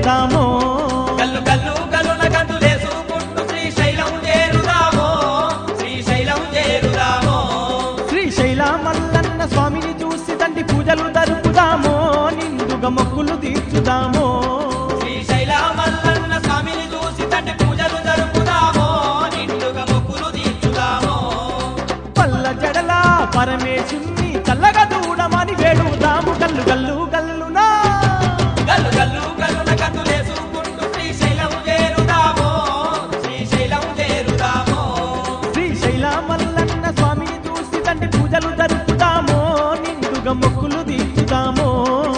చేరుదామో గల్లు గల్లు గల్లున గంతులేసుకుంటూ శ్రీశైలం చేరుదామో శ్రీశైలం చేరుదామో శ్రీశైల మల్లన్న స్వామిని చూసి తండ్రి పూజలు జరుపుదామో నిండుగా మొక్కులు తీర్చుదామో శ్రీశైల మల్లన్న స్వామిని చూసి తండ్రి పూజలు జరుపుదామో నిండుగా మొక్కులు తీర్చుదామో పల్ల జడల పరమేశుణ్ణి చల్లగా దూడమని వేడుదాము గల్లు గల్లు గల్లునా గల్లు గల్లు గల్లున గంతులేసుకుంటూ శ్రీశైలం చేరుదామో శ్రీశైలం చేరుదామో శ్రీశైల మల్లన్న స్వామిని చూసి తండ్రి పూజలు జరుపుదామో నిండుగా మొక్కులు తీర్చుదామో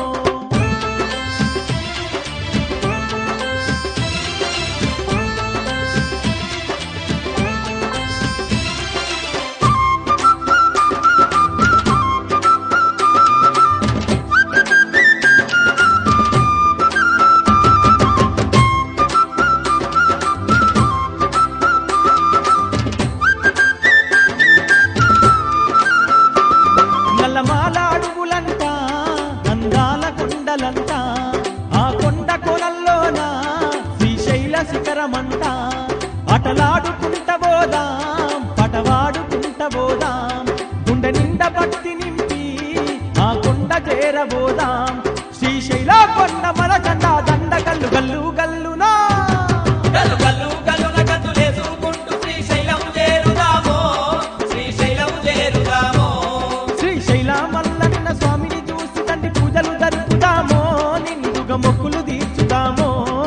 నల్లమాల అడుగులంట అందాల కొండలంట ఆ కొండ కొలల్లోన శ్రీశైల శిఖరమంట అటలాడుకుంట పోదాం పటవాడుకుంట పోదాం గుండె నిండా భక్తి నింపి ఆ కొండ చేరబోదాం శ్రీశైల కొండ మన జెండా దండ గల్లు గల్లు గల్లునా గల్లు గల్లు గల్లున గంతులేసుకుంటూ శ్రీశైలం చేరుదామో శ్రీశైలం చేరుదామో శ్రీశైల మల్లన్న స్వామిని చూసి తండ్రి పూజలు జరుపుదామో నిండుగా మొక్కులు తీర్చుదామో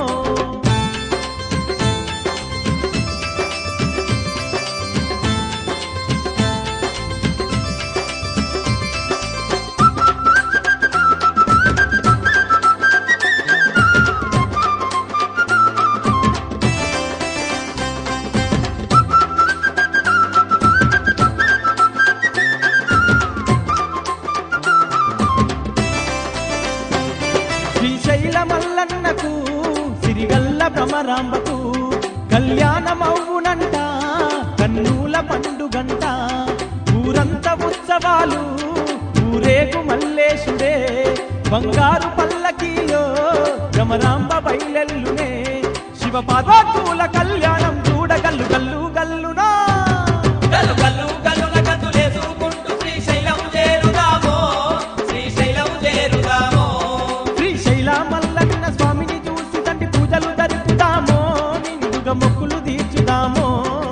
శ్రీశైల మల్లన్నకు సిరిగల్ల భ్రమరాంబకు కళ్యాణమవునంట కన్నుల పండుగంట ఊరంత ఉత్సవాలు ఊరేగు మల్లేశుడే బంగారు పల్లకీలో భ్రమరాంబ బయలెల్లునే శివ పాదాకుల కళ్యాణం చూడగల్లు గల్లు గల్లునా గల్లు గల్లు గల్లున గంతులేసుకుంటూ శ్రీశైలం చేరుదామో శ్రీశైలం చేరుదామో శ్రీశైల మల్లన్న స్వామిని చూసి తండ్రి పూజలు జరుపుదామో నిండుగా మొక్కులు తీర్చుదామో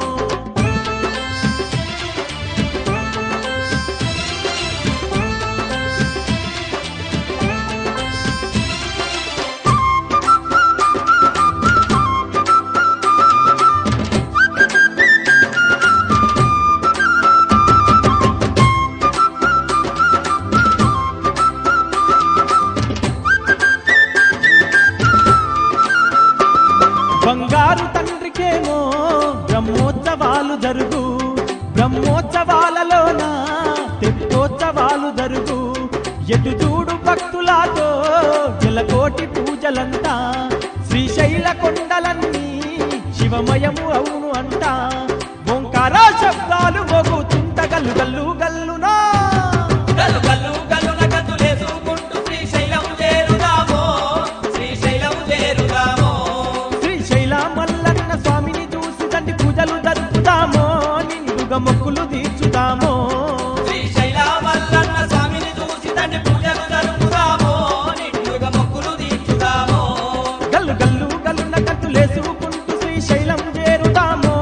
బంగారు తండ్రికేమో బ్రహ్మోత్సవాలు జరుగు బ్రహ్మోత్సవాలలోన తెప్పోత్సవాలు జరుగు ఎటు చూడు భక్తులతో జలకోటి పూజలంతా శ్రీశైల కొండలన్నీ శివమయము అవును అంట ఓంకార శబ్దాలు మోగుతుంట గల్లు గల్లు గల్లునా గల్లు గల్లు గల్లున గంతులేసుకుంటూ శ్రీశైలం చేరుదామో శ్రీశైలం చేరుదామో శ్రీశైల మల్లన్న స్వామిని చూసి తండ్రి పూజలు జరుపుదామో నిండుగా మొక్కులు తీర్చుదామో శ్రీశైల మల్లన్న స్వామిని చూసి తండ్రి పూజలు జరుపుదామో నిండుగా మొక్కులు తీర్చుదామో గల్లు గల్లు గల్లున కత్తులేసుకుంటూ శ్రీశైలం చేరుదామో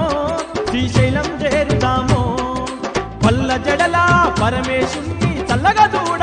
శ్రీశైలం చేరుదామో పల్ల జడల పరమేశుణ్ణి చల్లగా చూడ